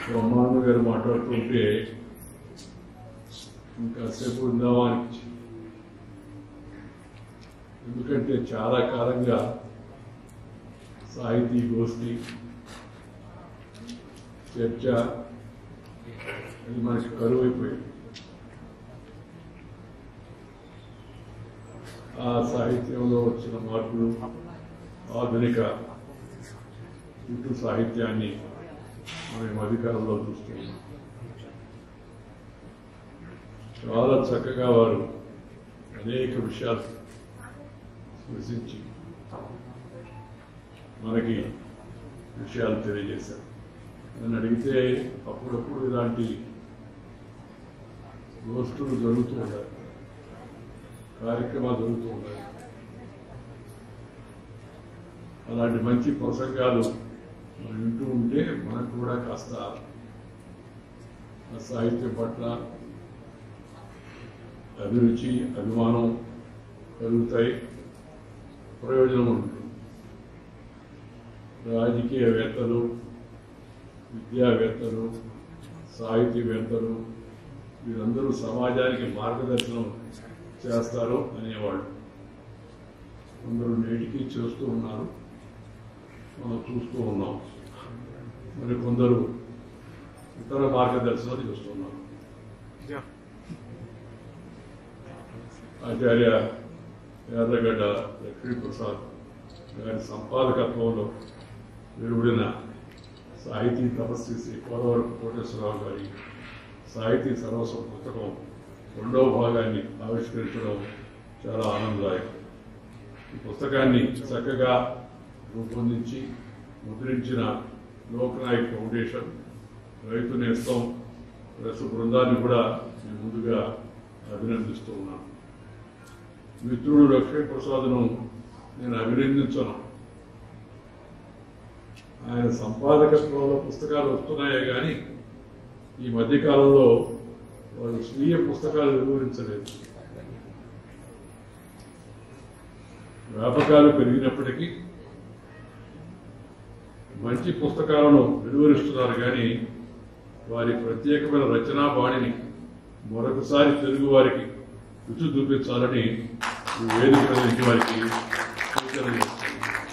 బ్రహ్మానంద గారు మాట్లాడుతుంటే ఇంకాసేపు ఉందామా అనిపించింది ఎందుకంటే చాలా కాలంగా సాహితీ గోష్ఠి చర్చ అది మనకి కరువు అయిపోయింది ఆ సాహిత్యంలో వచ్చిన మార్పులు ఆధునిక ఇటు సాహిత్యాన్ని మనం అధికారంలో చూస్తున్నాం చాలా చక్కగా వారు అనేక విషయాలు స్పృశించి మనకి విషయాలు తెలియజేశారు నన్ను అడిగితే అప్పుడప్పుడు ఇలాంటి గోష్ఠులు జరుగుతూ ఉండాలి కార్యక్రమాలు జరుగుతూ ఉండాలి అలాంటి మంచి ప్రసంగాలు మనం వింటూ ఉంటే మనకు కూడా కాస్త ఆ సాహిత్యం పట్ల అభిరుచి అభిమానం కలుగుతాయి ప్రయోజనం ఉంటుంది రాజకీయవేత్తలు విద్యావేత్తలు సాహితీవేత్తలు వీరందరూ సమాజానికి మార్గదర్శనం చేస్తారు అనేవాళ్ళు కొందరు నేటికి చేస్తూ ఉన్నారు మనం చూస్తూ ఉన్నాం మరి కొందరు ఇతర మార్గదర్శనం చేస్తున్నారు ఆచార్య యాదగడ్డ లక్ష్మీప్రసాద్ గారి సంపాదకత్వంలో వెలువడిన సాహితీ తపస్వి శ్రీ పోలవరం కోటేశ్వరరావు గారి సాహితీ సర్వస్వ పుస్తకం రెండవ భాగాన్ని ఆవిష్కరించడం చాలా ఆనందదాయకం ఈ పుస్తకాన్ని చక్కగా రూపొందించి ముద్రించిన లోక్నాయక్ ఫౌండేషన్ రైతు నేస్తం ప్రెస్ బృందాన్ని కూడా నేను ముందుగా అభినందిస్తూ ఉన్నాను మిత్రుడు లక్ష్మీప్రసాద్ను నేను అభినందించను ఆయన సంపాదకత్వంలో పుస్తకాలు వస్తున్నాయే కానీ ఈ మధ్యకాలంలో వాళ్ళు స్వీయ పుస్తకాలు వివరించలేదు వ్యాపకాలు పెరిగినప్పటికీ మంచి పుస్తకాలను వెలువరిస్తున్నారు కానీ వారి ప్రత్యేకమైన రచనా బాణిని మరొకసారి తెలుగు వారికి రుచి చూపించాలని ఈ వేదిక నుంచి వారికి సూచన చేస్తున్నాను.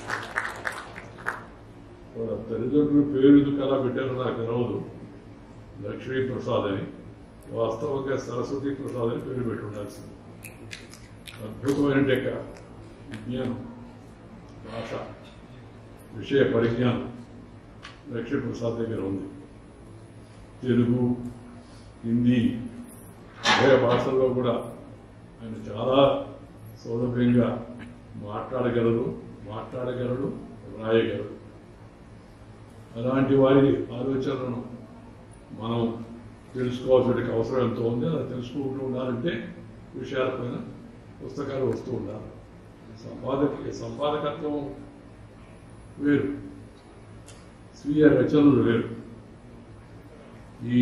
వాళ్ళ తల్లిదండ్రులు పేరు ఎందుకు అలా పెట్టారో నాకు తెలవదు లక్ష్మీ ప్రసాద్ అని వాస్తవంగా సరస్వతి ప్రసాద్ అని పేరు పెట్టి ఉండాల్సింది అద్భుతమైన యొక్క విజ్ఞానం భాష విషయ పరిజ్ఞానం లక్ష్మీ ప్రసాద్ దగ్గర ఉంది తెలుగు హిందీ ఉభయ భాషల్లో కూడా ఆయన చాలా సౌలభ్యంగా మాట్లాడగలరు మాట్లాడగలరు రాయగలరు అలాంటి వారి ఆలోచనలను మనం తెలుసుకోవాల్సిన అవసరం ఎంతో ఉంది అలా తెలుసుకుంటూ ఉండాలంటే విషయాలపైన పుస్తకాలు వస్తూ ఉండాలి సంపాదక సంపాదకత్వం వేరు స్వీయ రచనలు వేరు ఈ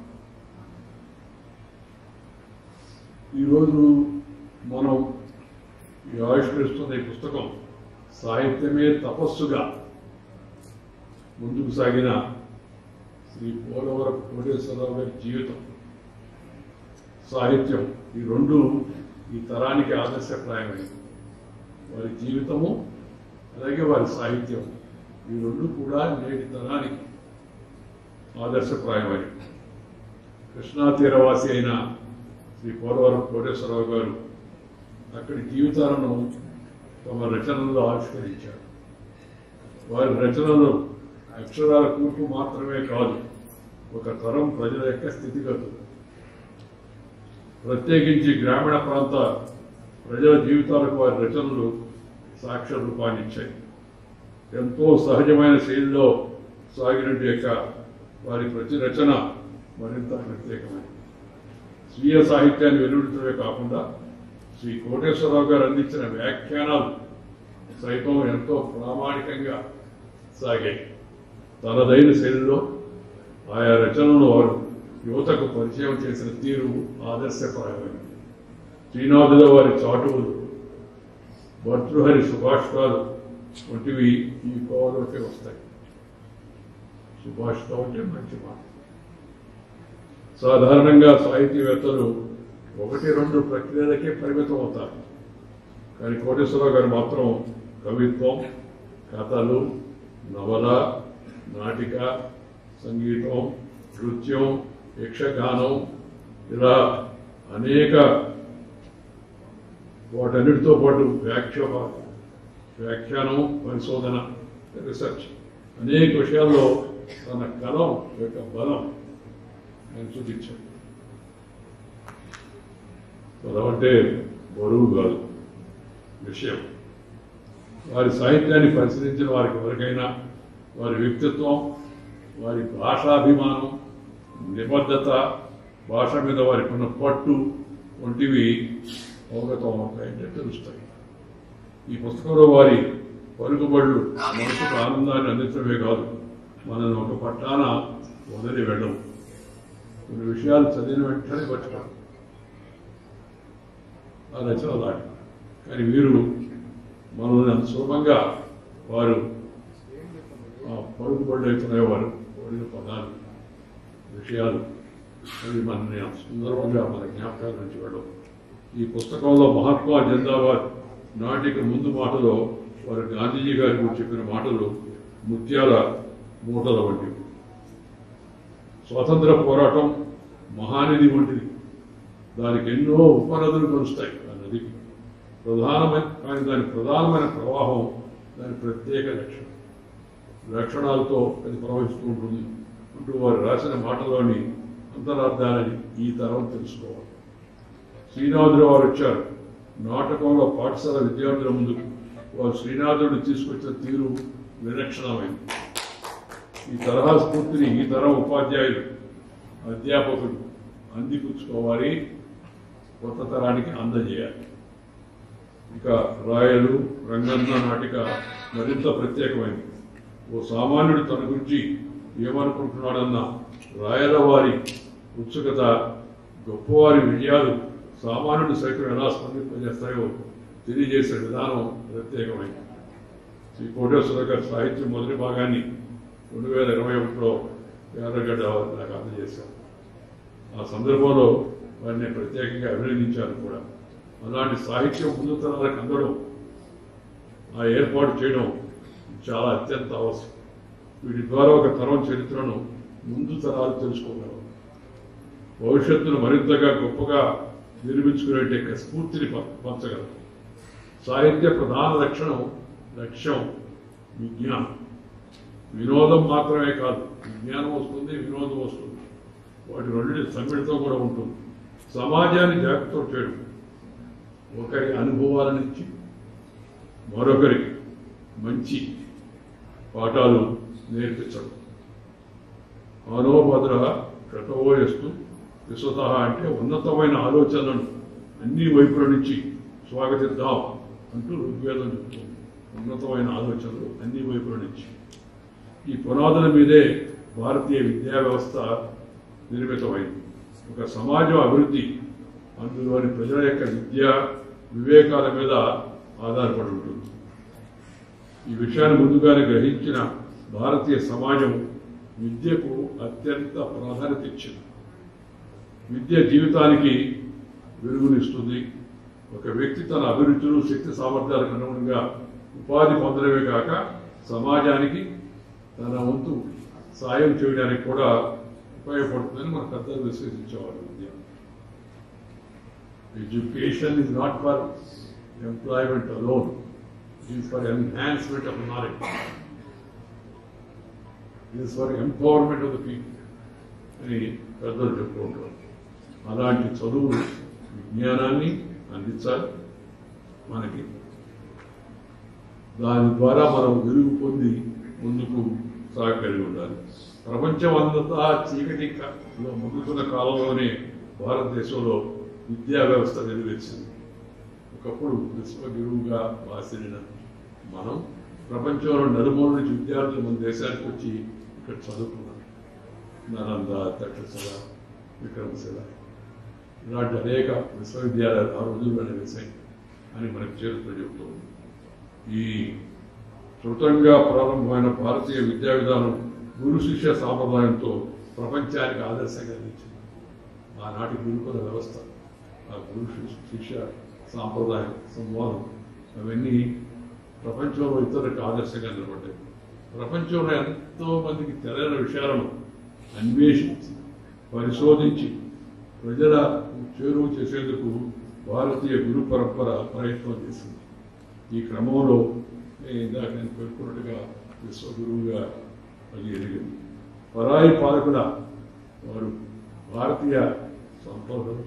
ఈరోజు మనం ఈ ఆవిష్కరిస్తున్న ఈ పుస్తకం సాహిత్యమే తపస్సుగా ముందుకు సాగిన శ్రీ పోలవరపు కోటేశ్వరరావు గారి జీవితం సాహిత్యం ఈ రెండు ఈ తరానికి ఆదర్శప్రాయమైంది వారి జీవితము అలాగే వారి సాహిత్యం ఈ రెండు కూడా నేటి తరానికి ఆదర్శప్రాయమైంది కృష్ణా తీరవాసి అయిన శ్రీ పోలవరం కోటేశ్వరరావు గారు అక్కడి జీవితాలను తమ రచనల్లో ఆవిష్కరించారు వారి రచనలు అక్షరాల కూర్పు మాత్రమే కాదు ఒక తరం ప్రజల యొక్క స్థితిగతులు ప్రత్యేకించి గ్రామీణ ప్రాంత ప్రజల జీవితాలకు వారి రచనలు సాక్ష్య రూపాన్ని ఇచ్చాయి ఎంతో సహజమైన శైలిలో సాగినట్టు యొక్క వారి ప్రతి రచన మరింత ప్రత్యేకమైనది స్వీయ సాహిత్యాన్ని వెలువడించడమే కాకుండా శ్రీ కోటేశ్వరరావు గారు అందించిన వ్యాఖ్యానాలు సైతం ఎంతో ప్రామాణికంగా సాగాయి తనదైన శైలిలో ఆయా రచనలను వారు యువతకు పరిచయం చేసిన తీరు ఆదర్శప్రాయమైనది శ్రీనాథుల వారి చాటువులు భర్తృహరి సుభాషితాలు వంటివి ఈ కోవలోకే వస్తాయి సుభాషితం అంటే మంచి మాట సాధారణంగా సాహితీవేత్తలు ఒకటి రెండు ప్రక్రియలకే పరిమితం అవుతారు కానీ కోటేశ్వరరావు గారు మాత్రం కవిత్వం కథలు నవల నాటిక సంగీతం నృత్యం యక్షగానం ఇలా అనేక వాటన్నిటితో పాటు వ్యాఖ్య వ్యాఖ్యానం పరిశోధన రీసెర్చ్ అనేక విషయాల్లో తన కలం యొక్క బలం ఆయన చూపించాడు బలం అంటే బరువు కాదు విషయం వారి సాహిత్యాన్ని పరిశీలించిన వారికి ఎవరికైనా వారి వ్యక్తిత్వం వారి భాషాభిమానం నిబద్ధత భాష మీద వారికి ఉన్న పట్టు వంటివి అవగతం అవుతాయంటే తెలుస్తాయి ఈ పుస్తకంలో వారి పలుకుబడులు మనసుకు ఆనందాన్ని అందించడమే కాదు మనల్ని ఒక పట్టాన వదిలి వెళ్ళవు కొన్ని విషయాలు చదివిన వెంటనే పట్టుకోవడం ఆ రచన దాటి కానీ వీరు మనల్ని అంత సులభంగా వారు ఆ పలుకుబడులు అవుతున్నాయో వారు వాడిన పదాలు విషయాలు అవి మనల్ని అంత సుందరంగా మన జ్ఞాపకాల నుంచి వెళ్ళవు ఈ పుస్తకంలో మహాత్మా జిందాబాద్ నాటిక ముందు మాటలో వారు గాంధీజీ గారి గురించి చెప్పిన మాటలు ముత్యాల మూటల వంటివి స్వాతంత్ర పోరాటం మహానది వంటిది దానికి ఎన్నో ఉపనదులు కలుస్తాయి ఆ నదికి ప్రధానమైన కానీ దాని ప్రధానమైన ప్రవాహం దాని ప్రత్యేక లక్షణం లక్షణాలతో అది ప్రవహిస్తూ ఉంటుంది అంటూ వారు రాసిన మాటలోని అంతరార్థాలని ఈ తరం తెలుసుకోవాలి శ్రీనాథుడు వారు వచ్చారు నాటకంలో పాఠశాల విద్యార్థుల ముందుకు వారు శ్రీనాథుడు తీసుకొచ్చిన తీరు విలక్షణమైంది ఈ తరహా స్ఫూర్తిని ఈ తరం ఉపాధ్యాయులు అధ్యాపకులు అందిపుచ్చుకోవాలి కొత్త తరానికి అందజేయాలి ఇక రాయలు రంగన్న నాటిక మరింత ప్రత్యేకమైంది ఓ సామాన్యుడు తన గురించి ఏమనుకుంటున్నాడన్న రాయల వారి ఉత్సుకత గొప్పవారి విజయాలు సామాన్యుడు సైతం ఎలా స్పందింపజేస్తాయో తెలియజేసే విధానం ప్రత్యేకమైంది శ్రీ కోటేశ్వర గారి సాహిత్యం మొదటి భాగాన్ని రెండు వేల ఇరవై ఒకటిలో ఎర్రగడ్డ నాకు అందజేశారు ఆ సందర్భంలో వారిని ప్రత్యేకంగా అభినందించాను కూడా అలాంటి సాహిత్యం ముందు తరాలకు అందడం ఆ ఏర్పాటు చేయడం చాలా అత్యంత అవసరం వీటి ద్వారా ఒక తరం చరిత్రను ముందు తరాలు తెలుసుకోగలరు భవిష్యత్తును మరింతగా గొప్పగా నిర్మించుకునే స్ఫూర్తిని ప- పంచగలరు సాహిత్య ప్రధాన లక్షణం లక్ష్యం విజ్ఞానం వినోదం మాత్రమే కాదు విజ్ఞానం వస్తుంది వినోదం వస్తుంది వాటి రెండింటి సమ్మిళితం కూడా ఉంటుంది సమాజాన్ని జాగ్రత్త చేయడం ఒకరి అనుభవాల నుంచి మరొకరికి మంచి పాఠాలు నేర్పించడం మానవభద్ర కృతవోయస్తు విశ్వత అంటే ఉన్నతమైన ఆలోచనలను అన్ని వైపుల నుంచి స్వాగతిద్దాం అంటూ ఋగ్వేదం చెప్తుంది ఉన్నతమైన ఆలోచనలు అన్ని వైపుల నుంచి ఈ పునాదుల మీదే భారతీయ విద్యా వ్యవస్థ నిర్మితమైంది ఒక సమాజం అభివృద్ధి అందులోని ప్రజల యొక్క విద్య వివేకాల మీద ఆధారపడి ఉంటుంది ఈ విషయాన్ని ముందుగానే గ్రహించిన భారతీయ సమాజం విద్యకు అత్యంత ప్రాధాన్యత ఇచ్చింది విద్య జీవితానికి వెలుగునిస్తుంది ఒక వ్యక్తి తన అభిరుచులు శక్తి సామర్థ్యాలకు అనుగుణంగా ఉపాధి పొందడమే కాక సమాజానికి తన వంతు సాయం చేయడానికి కూడా ఉపయోగపడుతుందని మన పెద్దలు విశ్లేషించేవారు విద్య education is not for employment alone it is for enhancement of knowledge it is for empowerment of the people అని పెద్దలు చెప్తూ ఉంటారు అలాంటి చదువు విజ్ఞానాన్ని అందించాలి మనకి దాని ద్వారా మనం వెలుగు పొంది ముందుకు సాగలిగి ఉండాలి ప్రపంచం అంతా చీకటి క- లో ముగుతున్న కాలంలోనే భారతదేశంలో విద్యా వ్యవస్థ వెలువెచ్చింది ఒకప్పుడు విశ్వగురువుగా వాసిరిన మనం ప్రపంచంలో నలుమూల నుంచి విద్యార్థులు మన దేశానికి వచ్చి ఇక్కడ చదువుకున్నారు నలంద తక్షశిల విక్రమశిల ఇలాంటి అనేక విశ్వవిద్యాలయాలు ఆ రోజుల్లోనే వేశాయి అని మనకు చేరుతూ చెబుతుంది ఈ శృతంగా ప్రారంభమైన భారతీయ విద్యా విధానం గురు శిష్య సాంప్రదాయంతో ప్రపంచానికి ఆదర్శంగా నిలిచింది ఆనాటి గురుకుల వ్యవస్థ ఆ గురు శిష్య- శిష్య సాంప్రదాయం సంవాదం అవన్నీ ప్రపంచంలో ఇతరులకు ఆదర్శంగా నిలబడ్డాయి ప్రపంచంలో ఎంతో మందికి తెలియని విషయాలను అన్వేషించి పరిశోధించి ప్రజల చేరువ చేసేందుకు భారతీయ గురు పరంపర ప్రయత్నం చేసింది ఈ క్రమంలో నేను ఇందాక నేను పేర్కొన్నట్టుగా విశ్వగురువుగా అది ఎదిగింది పరాయి పాలకుల వారు భారతీయ సంపదను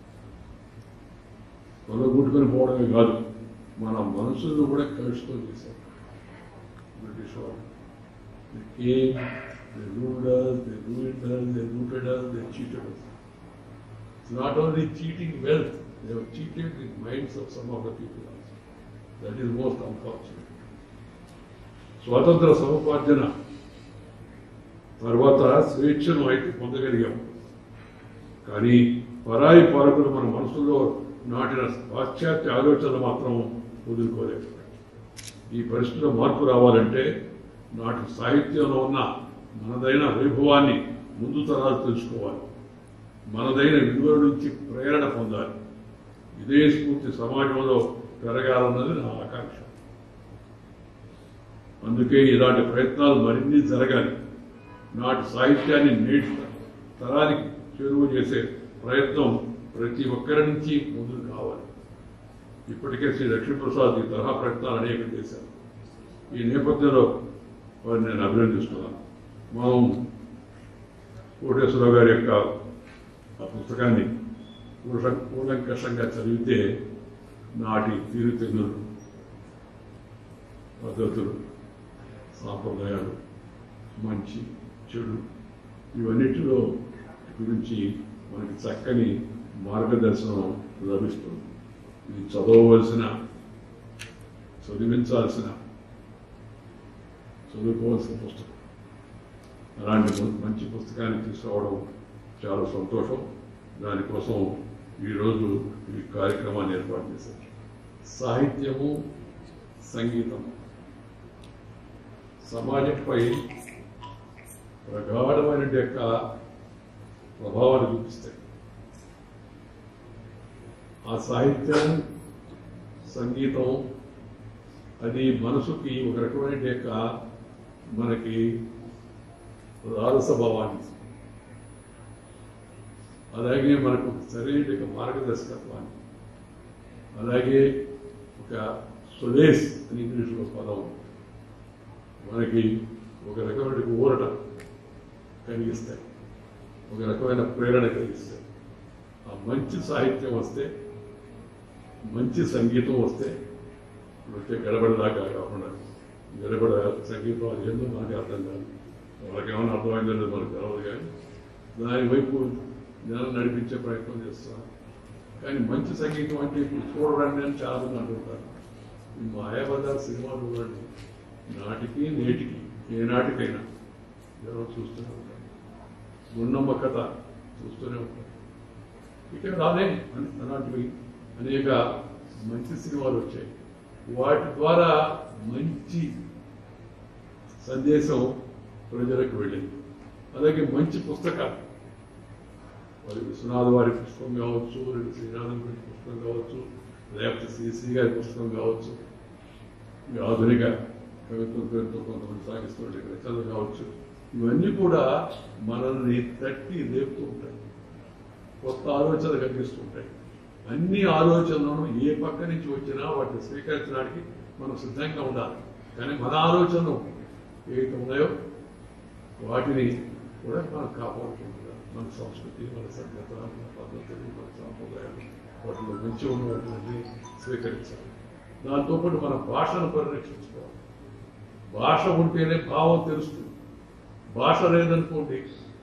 కొలగొట్టుకుని పోవడమే కాదు మన మనసును కూడా కలుషితం చేశారు బ్రిటిష్ వాళ్ళు They came, they ruled us, they ruined us, they looted us, they cheated us. It's not only cheating wealth, they have cheated the minds of some of the people also. That is most unfortunate. స్వాతంత్ర సముపార్జన తర్వాత స్వేచ్ఛను అయితే పొందగలిగాం కానీ పరాయి పాలకులు మన మనసులో నాటిన పాశ్చాత్య ఆలోచనలు మాత్రం వదులుకోలేదు ఈ పరిస్థితిలో మార్పు రావాలంటే నాటి సాహిత్యంలో ఉన్న మనదైన వైభవాన్ని ముందు తరాలు తెలుసుకోవాలి మనదైన విలువల నుంచి ప్రేరణ పొందాలి ఇదే స్ఫూర్తి సమాజంలో పెరగాలన్నది నా ఆకాంక్ష అందుకే ఇలాంటి ప్రయత్నాలు మరిన్ని జరగాలి నాటి సాహిత్యాన్ని నేటి తరానికి చేరువ చేసే ప్రయత్నం ప్రతి ఒక్కరి నుంచి ముందుకు కావాలి ఇప్పటికే శ్రీ లక్ష్మీప్రసాద్ ఈ తరహా ప్రయత్నాలు అనేకం చేశారు ఈ నేపథ్యంలో వారిని నేను అభినందిస్తున్నాను మనం కోటేశ్వరరావు గారి యొక్క ఆ పుస్తకాన్ని కూల- కూలంకషంగా చదివితే నాటి తీరుతెన్నులు పద్ధతులు సాంప్రదాయాలు మంచి చెడు ఇవన్నిటిలో గురించి మనకి చక్కని మార్గదర్శనం లభిస్తుంది ఇది చదవవలసిన చదివించాల్సిన చదువుకోవాల్సిన పుస్తకం అలాంటి మ- మంచి పుస్తకాన్ని తీసుకురావడం చాలా సంతోషం దానికోసం ఈరోజు ఈ కార్యక్రమాన్ని ఏర్పాటు చేశారు సాహిత్యము సంగీతం సమాజంపై ప్రగాఢమైన యొక్క ప్రభావాన్ని చూపిస్తాయి ఆ సాహిత్యం సంగీతం అది మనసుకి ఒక రకమైన యొక్క మనకి రారసభావాన్ని ఇస్తుంది. అలాగే మనకు సరైన యొక్క మార్గదర్శకత్వాన్ని అలాగే ఒక సులేస్ అని ఇంగ్లీష్లో పదం ఉంది. మనకి ఒక రకమైన ఊరట కలిగిస్తాయి ఒక రకమైన ప్రేరణ కలిగిస్తాయి ఆ మంచి సాహిత్యం వస్తే మంచి సంగీతం వస్తే ఇప్పుడు వచ్చే గడబడదాకా కాకుండా గడబడ సంగీతం అది ఏందో మనకి అర్థం కాదు వాళ్ళకేమైనా అర్థమైందో లేదో మనకు తెలవదు కానీ దాని వైపు జనం నడిపించే ప్రయత్నం చేస్తున్నాం కానీ మంచి సంగీతం అంటే ఇప్పుడు చూడరండి అని చాలా మంది అంటుంటారు ఈ మాయాబజార్ సినిమా చూడండి నాటికి నేటికి ఏ నాటికైనా ఎవరో చూస్తూనే ఉంటారు గుండమ్మ కథ చూస్తూనే ఉంటారు ఇక రాలే అన్- అలాంటివి అనేక మంచి సినిమాలు వచ్చాయి వాటి ద్వారా మంచి సందేశం ప్రజలకు వెళ్ళింది అలాగే మంచి పుస్తకాలు మరి విశ్వనాథ్ వారి పుస్తకం కావచ్చు లేదా శ్రీనాథం గారి పుస్తకం కావచ్చు లేకపోతే శ్రీశ్రీ గారి పుస్తకం కావచ్చు ఈ ఆధునిక కవిత్వం పేరుతో కొంతమంది సాగిస్తున్న రచనలు కావచ్చు ఇవన్నీ కూడా మనల్ని తట్టి లేపుతూ ఉంటాయి కొత్త ఆలోచనలు కలిగిస్తుంటాయి అన్ని ఆలోచనలను ఏ పక్క నుంచి వచ్చినా వాటిని స్వీకరించడానికి మనం సిద్ధంగా ఉండాలి కానీ మన ఆలోచనలు ఏవైతే ఉన్నాయో వాటిని కూడా మనం కాపాడుకుంటున్నాం మన సంస్కృతి మన సభ్యత మన పద్ధతులు మన సాంప్రదాయాలు వాటిలో మంచి ఉన్నటువంటి స్వీకరించాలి దాంతోపాటు మన భాషను పరిరక్షించుకోవాలి భాష ఉంటేనే భావం తెలుస్తుంది భాష లేదనుకోండి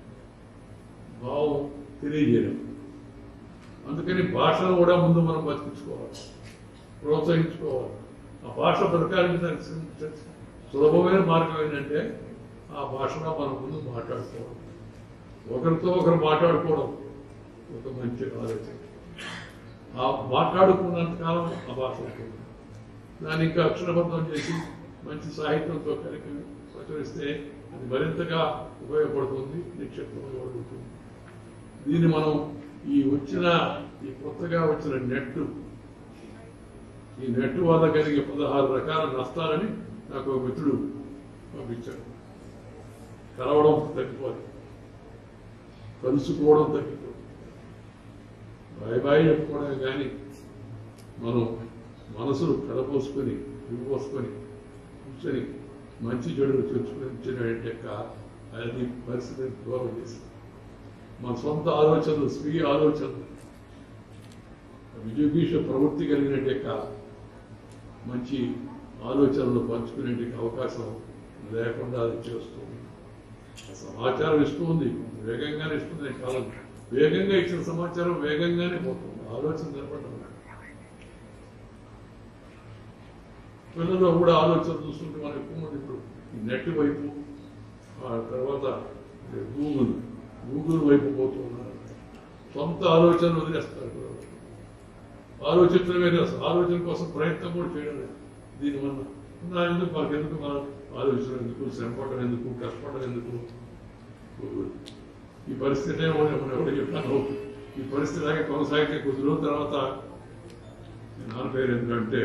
భావం తెలియజేయడం అందుకని భాషను కూడా ముందు మనం బతికించుకోవాలి ప్రోత్సహించుకోవాలి ఆ భాష బ్రతకాలని దానికి సు- సులభమైన మార్గం ఏంటంటే ఆ భాషలో మనం ముందు మాట్లాడుకోవాలి ఒకరితో ఒకరు మాట్లాడుకోవడం ఒక మంచి ఆలోచన ఆ మాట్లాడుకున్నంత కాలం ఆ భాష ఉంటుంది దాన్ని ఇంకా అక్షరబద్ధం చేసి మంచి సాహిత్యంతో కలిపి ప్రచురిస్తే అది మరింతగా ఉపయోగపడుతుంది నిక్షిప్తంగా ఉంటుంది దీన్ని మనం ఈ వచ్చిన ఈ కొత్తగా వచ్చిన నెట్ ఈ నెట్ వల్ల కలిగే పదహారు రకాల నష్టాలని నాకు ఒక మిత్రుడు పంపించాడు కలవడం తగ్గిపోదు కలుసుకోవడం తగ్గిపోదు బాయ్ బాయ్ చెప్పుకోవడమే కానీ మనం మనసును కలపోసుకొని విడిపోసుకొని కూర్చొని మంచి చెడులు తెచ్చుకుని అది పరిస్థితిని దూరం చేసింది మన సొంత ఆలోచనలు స్వీయ ఆలోచనలు విజయభీష ప్రవృత్తి కలిగినట్టే మంచి ఆలోచనలు పంచుకునే అవకాశం లేకుండా అది చేస్తుంది ఆ సమాచారం ఇస్తూ ఉంది వేగంగానే ఇస్తుంది కాలం వేగంగా ఇచ్చిన సమాచారం వేగంగానే పోతుంది ఆలోచన నిలబడడం లేదు. పిల్లలు కూడా ఆలోచన చూస్తుంటే మనం ఎక్కువ మంది ఇప్పుడు ఈ నెట్ వైపు ఆ తర్వాత గూగుల్ గూగుల్ వైపు పోతూ ఉన్నారు సొంత ఆలోచన వదిలేస్తారు పిల్లలు. ఆలోచించడమే లేదు అసలు ఆలోచన కోసం ప్రయత్నం కూడా చేయడం లేదు దీనివల్ల నా ఎందుకు మనకు ఎందుకు మనం ఆలోచించడం ఎందుకు శ్రమపడడం ఎందుకు కష్టపడడం ఎందుకు ఈ పరిస్థితి ఏమో మనం ఎవరు చెప్పాను ఈ పరిస్థితి లాగే కొనసాగితే కొద్ది రోజుల తర్వాత మీ నాన్న పేరు ఏంటంటే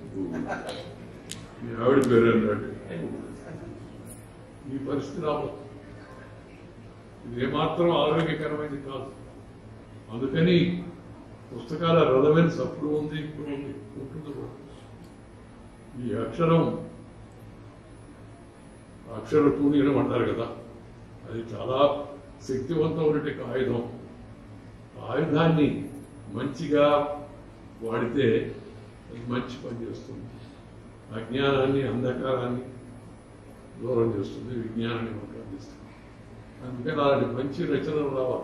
మీ ఆవిడ పేరు ఏంటంటే ఈ పరిస్థితి రాబోతుంది ఇది ఏమాత్రం ఆరోగ్యకరమైనది కాదు అందుకని పుస్తకాల రథమైన అప్పుడు ఉంది ఇప్పుడు ఉంది ఉంటుంది కూడా ఈ అక్షరం అక్షర తూనీరం అంటారు కదా అది చాలా శక్తివంతమైనటువంటి ఆయుధం ఆ ఆయుధాన్ని మంచిగా వాడితే అది మంచి పని చేస్తుంది అజ్ఞానాన్ని అంధకారాన్ని దూరం చేస్తుంది విజ్ఞానాన్ని మనకు అందిస్తుంది అందుకని అలాంటి మంచి రచనలు రావాలి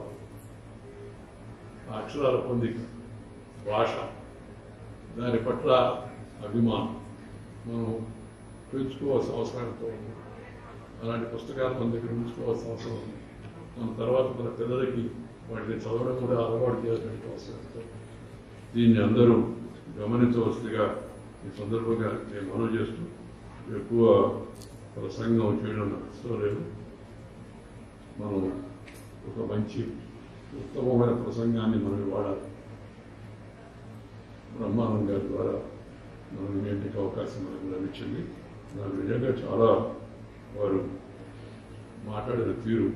ఆ అక్షరాల పొందిక భాష దాని పట్ల అభిమానం మనం పెంచుకోవాల్సిన అవసరం ఎంతో ఉంది అలాంటి పుస్తకాలు మన దగ్గర ఉంచుకోవాల్సిన అవసరం ఉంది మన తర్వాత మన పిల్లలకి వాటిని చదవడం కూడా అలవాటు చేయాల్సిన అవసరం ఎంతో ఉంది. దీన్ని అందరూ గమనించవలసిందిగా ఈ సందర్భంగా నేను మనవి చేస్తూ ఎక్కువ ప్రసంగం చేయడం నాకు ఇష్టం లేదు మనం ఒక మంచి ఉత్తమమైన ప్రసంగాన్ని మనం వాడాలి బ్రహ్మానందం గారి ద్వారా మనం వినేందుకు అవకాశం మనకు లభించింది నాకు నిజంగా చాలా వారు మాట్లాడిన తీరు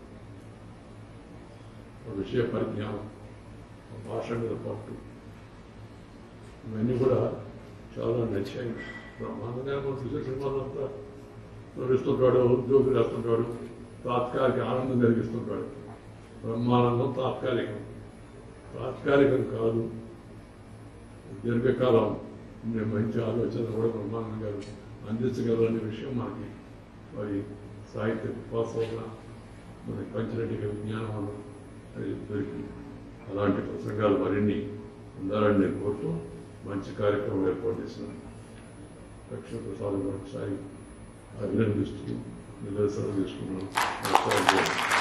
ఆ విషయ పరిజ్ఞానం ఆ భాష మీద పట్టు ఇవన్నీ కూడా చాలా నచ్చాయి బ్రహ్మాండంగా మనం చూసే సినిమాలంతా నడుస్తుంటాడు ఉద్యోగులు వేస్తుంటాడు తాత్కాలిక ఆనందం కలిగిస్తుంటాడు బ్రహ్మానందం తాత్కాలికం తాత్కాలికం కాదు దీర్ఘకాలం ఉండే మంచి ఆలోచన కూడా బ్రహ్మానందం గారు అందించగలరనే విషయం మనకి మరి సాహిత్య ఉపాసన మనకి పంచినట్టుగా విజ్ఞానం వల్ల అది దొరికి అలాంటి ప్రసంగాలు మరిన్ని ఉండాలని నేను కోరుతూ మంచి కార్యక్రమం ఏర్పాటు చేసిన లక్ష్మీ ప్రసాద్ గారు ఒకసారి అభినందిస్తూ నిదర్శనం తీసుకున్నాను నమస్కారం